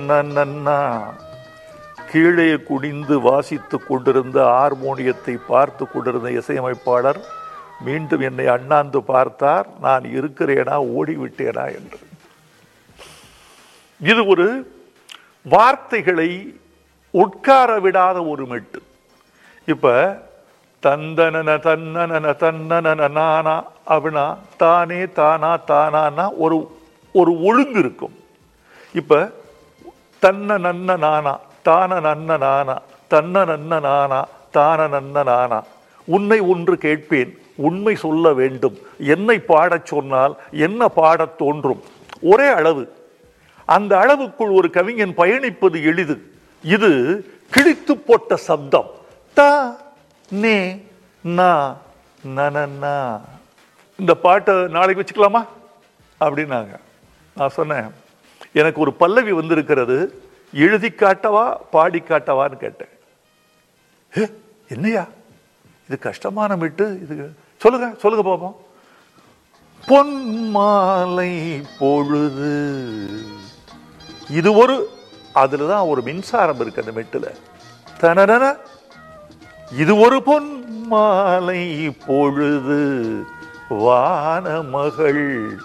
நன்னா கீழே குனிந்து வாசித்துக் கொண்டிருந்த ஹார்மோனியத்தை பார்த்து கொண்டிருந்த இசையமைப்பாளர் மீண்டும் என்னை அண்ணாந்து பார்த்தார் நான் இருக்கிறேனா ஓடிவிட்டேனா என்று இது ஒரு வார்த்தைகளை உட்கார விடாத ஒரு மெட்டு இப்ப தந்தனன தன்னன தன்னன நானா அப்படின்னா தானே தானா தானானா ஒரு ஒரு ஒழுங்கு இருக்கும் இப்ப தன்ன நன்ன நானா தான நன்ன நானா தன்ன நன்ன நானா தான நன்ன நானா உன்னை ஒன்று கேட்பேன் உண்மை சொல்ல வேண்டும் என்னை பாடச் சொன்னால் என்ன பாடத் தோன்றும் ஒரே அளவு அந்த அளவுக்குள் ஒரு கவிஞன் பயணிப்பது எளிது இது கிழித்து போட்ட சப்தம் தா நே நா நனன்னா இந்த பாட்டை நாளைக்கு வச்சுக்கலாமா அப்படின்னாங்க நான் சொன்னேன் எனக்கு ஒரு பல்லவி வந்திருக்கிறது எழுதி காட்டவா பாடி காட்டவான்னு கேட்டேன் "ஏ, என்னையா இது கஷ்டமான மிட்டு இது சொல்லுங்க சொல்லுங்க பாப்போம் பொன் மாலை பொழுது இது ஒரு அதுல தான் ஒரு மின்சாரம் இருக்கு அந்த மெட்டுல தனன இது ஒரு பொன் மாலை பொழுது வானமகள்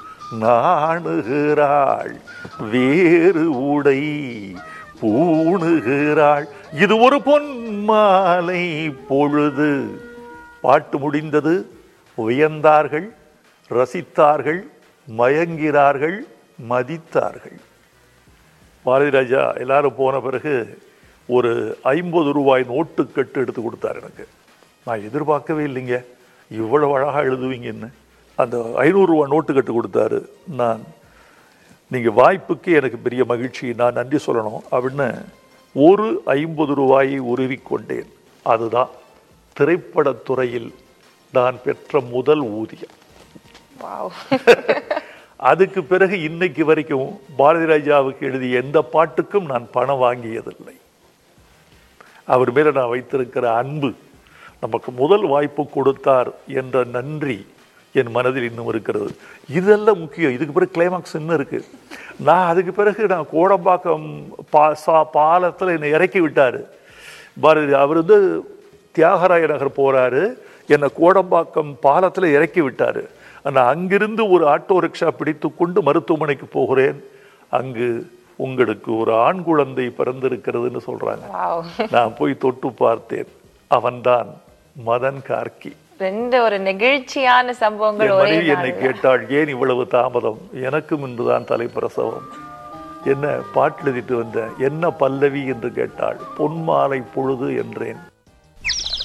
நாணுகிறாள் வேறு உடை பூணுகிறாள் இது ஒரு பொன் மாலை பொழுது பாட்டு முடிந்தது உயர்ந்தார்கள் ரசித்தார்கள் மயங்கிறார்கள் மதித்தார்கள் பாரதி ராஜா எல்லாரும் போன பிறகு ஒரு ஐம்பது ரூபாய் நோட்டு கட்டு எடுத்து கொடுத்தார் எனக்கு நான் எதிர்பார்க்கவே இல்லைங்க இவ்வளவு அழகா எழுதுவீங்கன்னு அந்த ஐநூறு ரூபாய் நோட்டு கட்டு கொடுத்தாரு நான் நீங்க வாய்ப்புக்கு எனக்கு பெரிய மகிழ்ச்சி நான் நன்றி சொல்லணும் அப்படின்னு ஒரு ஐம்பது ரூபாயை உருவிக்கொண்டேன் அதுதான் திரைப்படத் துறையில் நான் பெற்ற முதல் ஊதியம் வாவ் அதுக்கு பிறகு இன்னைக்கு வரைக்கும் பாரதி ராஜாவுக்கு எழுதிய எந்த பாட்டுக்கும் நான் பணம் வாங்கியதில்லை அவர் மேல நான் வைத்திருக்கிற அன்பு நமக்கு முதல் வாய்ப்பு கொடுத்தார் என்ற நன்றி என் மனதில் இன்னும் இருக்கிறது இதெல்லாம் முக்கியம் இதுக்கு பிறகு கிளைமாக்ஸ் இன்னும் இருக்கு நான் அதுக்கு பிறகு நான் கோடம்பாக்கம் பா சா பாலத்தில் என்னை இறக்கி விட்டாரு பாரதி அவர் வந்து தியாகராய நகர் போறாரு என்னை கோடம்பாக்கம் பாலத்தில் இறக்கி விட்டாரு நான் அங்கிருந்து ஒரு ஆட்டோ ரிக்ஷா பிடித்து கொண்டு மருத்துவமனைக்கு போகிறேன் அங்கு உங்களுக்கு ஒரு ஆண் குழந்தை பிறந்திருக்கிறதுன்னு சொல்றாங்க வாவ் நான் போய் தொட்டு பார்த்தேன் அவன்தான் மதன் கார்கி ரெண்டு ஒரு நெகிழ்ச்சியான சம்பவங்கள் என் ஒரே மனைவி என்னை நாள்ல. கேட்டாள் ஏன் இவ்வளவு தாமதம் எனக்கும் இன்றுதான் தலைப்பிரசவம் என்ன பாட்டு எழுதிட்டு வந்த என்ன பல்லவி என்று கேட்டாள் பொன்மாலை பொழுது என்றேன்